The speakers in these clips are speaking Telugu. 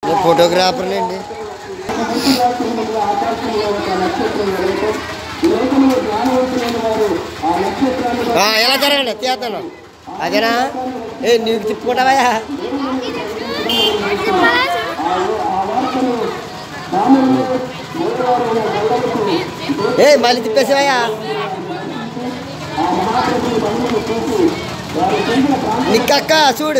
నేను ఫోటోగ్రాఫర్ని అండి ఆ, ఎలా జరగండి తీస్తాను అదేనా ఏ నీకు తిప్పుకుంటావా ఏ మళ్ళీ తిప్పేసావయ్యా నిక్కక్క చూడు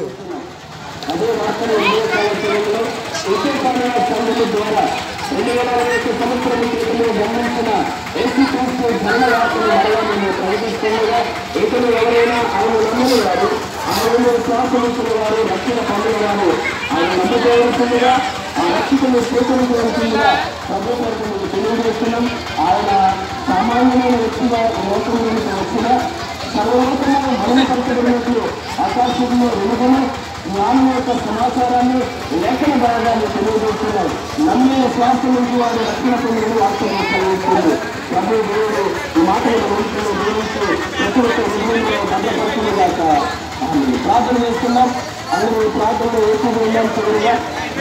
ఆయన సామాన్యమైన వ్యక్తిగా లోకంలోకి వచ్చిన సర్వోత్తమ మౌనపరచబడినట్లు ఆకాశంలో వెనుకను జ్ఞానం యొక్క సమాచారాన్ని లేఖన భాగాన్ని తెలియజేస్తున్నారు నమ్మే శ్వాస నుంచి వారు రక్షణ పొందిన వాక్యం తెలియజేస్తుంది ప్రభు దేవుడు ఈ మాటల గురించి దీవించి ప్రతి ఒక్క హృదయంలో భద్రపడుతుందిగాక ఆమేన్. ప్రార్థన చేస్తున్నాం అందరూ ఈ ప్రార్థనలో ఏకీభవించాం వెళ్ళాం చివరిగా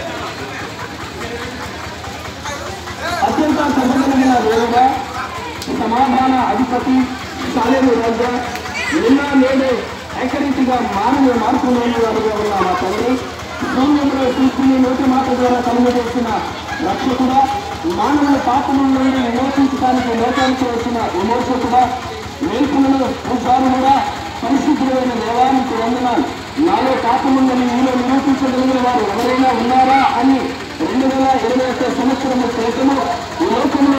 అత్యంత సభ్యులైన దేవుగా సమాధాన అధిపతి సాలేరు రాజా నిన్న నేడు ఏకరీతిగా మానవ మార్పు లేని వాడుగా ఉన్న మా తండ్రి శూన్యంలో సృష్టిని నోటి మాట ద్వారా కలుగజేసిన రక్షకుడా మానవుల పాపముల నుండి విమోచించడానికి లోకానికి వచ్చిన విమోచకుడా మేల్కులను పూజారుడా పరిశుద్ధులైన దేవానికి వందనాలు నాలో పాపముందని మీలో నిరూపించగలిగిన వారు ఎవరైనా ఉన్నారా అని రెండు వేల ఇరవై ఒక్క సంవత్సరము క్రితము ఈ లోకంలో